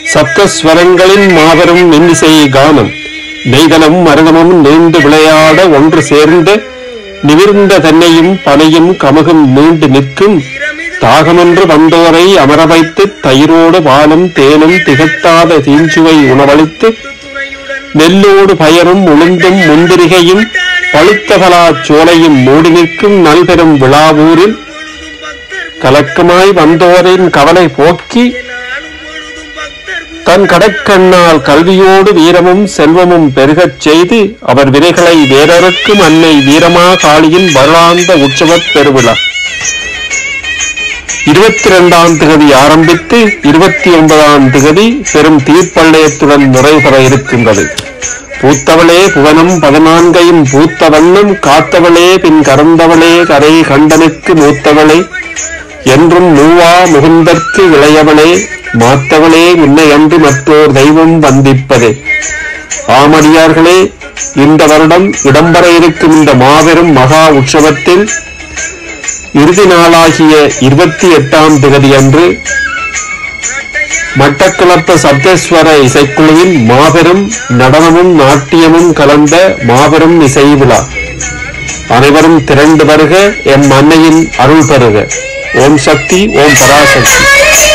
சப்தஸ்வரங்களின் மாபெரும் இன்னிசை கானம் நெய்தலும் மருதமும் நீண்டு விளையாட ஒன்று சேர்ந்து நிமிர்ந்த தன்னையும் பனையும் கமுகும் நீண்டு நிற்கும் தாகமென்று வந்தோரை அமர வைத்து தயிரோடு பாலும் தேனும் திகட்டாத தீஞ்சுவை உணவளித்து நெல்லோடு பயரும் உளுந்தும் முந்திரிகையும் பழுத்தகலா சோலையும் மூடி நிற்கும் நல்பெரும் விழாவூரில் கலக்கமாய் வந்தோரின் கவலை போக்கி தன் கடற்கண்ணால் கல்வியோடு வீரமும் செல்வமும் பெருகச் செய்து அவர் வினைகளை வேறறுக்கும் அன்னை வீரமா காளியின் வருடாந்த உற்சவப் பெருவிழா இருபத்தி இரண்டாம் திகதி ஆரம்பித்து இருபத்தி ஒன்பதாம் திகதி பெரும் தீர்ப்பள்ளயத்துடன் நிறைவுபெற இருக்கின்றது பூத்தவளே புவனம் பதினான்கையும் பூத்த வண்ணம் காத்தவளே பின் கறந்தவளே கரை கண்டனுக்கு மூத்தவளே என்றும் மூவா முகுந்தற்கு இளையவளே மாத்தவளே உன்னை அன்று மற்றோர் தெய்வம் வந்திப்பதே ஆமடியார்களே இந்த வருடம் இடம்பெற இருக்கும் இந்த மாபெரும் மகா உற்சவத்தில் இறுதி நாளாகிய இருபத்தி எட்டாம் திகதி அன்று மட்டக்களப்பு சப்தேஸ்வர இசைக்குழுவின் மாபெரும் நடனமும் நாட்டியமும் கலந்த மாபெரும் இசை விழா அனைவரும் திரண்டு வருக எம் அன்னையின் அருள் பெறுக ஓம் சக்தி ஓம் பராசக்தி